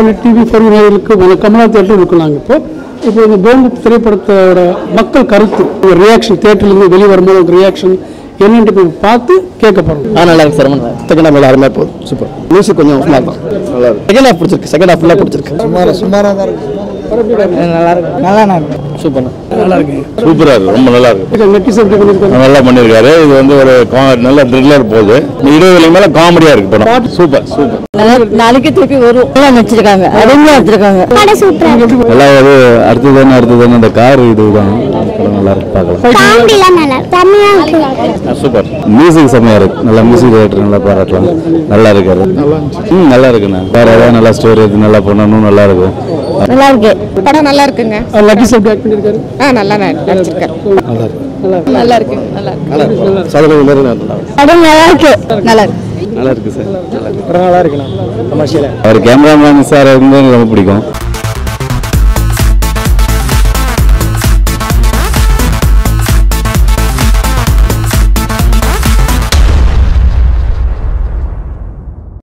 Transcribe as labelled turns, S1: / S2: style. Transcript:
S1: TV four நேயர்களுக்கு வணக்கம் Kamala theatre இருக்கோம் நாங்கள் இப்போ இப்போ இந்த பேருந்து திரைப்படத்தோட மக்கள் கருத்து ஒரு ரியாக்ஷன் தேட்டர்லேருந்து வெளியே வரும்போது ஒரு ரியாக்ஷன் என்னன்ட்டு இப்போ பார்த்து கேட்க போகிறோம்
S2: ஆ நல்லா இருக்கு சார் ரொம்ப நல்லா செகண்ட் ஹாஃப் அருமையாக போகுது சூப்பர் மியூசிக் கொஞ்சம் ஸ்மார்ட் தான் நல்லா இருக்கு செகண்ட் ஹாஃப் பிடிச்சிருக்கு செகண்ட் ஹாஃப் ஃபுல்லாக பிடிச்சிருக்கு சுமாராக சுமாராக தான் இருக்கு நல்லா இருக்கு நல்லா இருக்கு சூப்பர்
S3: சூப்பரா இருக்கு ரொம்ப நல்லா இருக்கு
S1: நெட்டிசன் எப்படி பண்ணியிருக்காங்க
S3: நல்லா பண்ணிருக்காரு இது வந்து ஒரு கா- நல்ல த்ரில்லர் போகுது இருபது மேல காமெடியா இருக்கு படம் சூப்பர் சூப்பர்
S4: நாளைக்கு திருப்பி வரும் எல்லாம் நடிச்சிருக்காங்க அருமையா எடுத்திருக்காங்க
S3: நல்லா ஒரு அடுத்தது அடுத்தது அந்த கார் இதுதான் படம் நல்லா இருக்கு பார்க்கலாம்
S5: காமெடிலாம் நல்லா செம்மையா இருக்கு
S3: சூப்பர் மியூசிக் செம்மையா இருக்கு நல்லா மியூசிக் டைரக்டர் நல்லா பாராட்டலாம் நல்லா இருக்காரு ம் நல்லா இருக்குண்ணா வேற ஏதாவது நல்லா ஸ்டோரி எது நல்லா பண்ணணும் நல்லா இருக்கும்
S4: நல்லா இருக்கு
S6: படம் நல்லா இருக்குங்க
S1: லட்டிஸ் எப்படி ஆக்ட் பண்ணியிருக்காரு
S6: ஆ நல்லா நடிச்சிருக்காரு நல்லா இருக்கு நல்லா இருக்கு
S2: சாதனை மாதிரி நல்லா இருக்கு
S4: படம் நல்லா இருக்கு நல்லா இருக்கு
S2: நல்லா இருக்கு சார்
S1: நல்லா இருக்குண்ணா
S3: அவர் கேமராமேன் சார் வந்து எனக்கு ரொம்ப பிடிக்கும்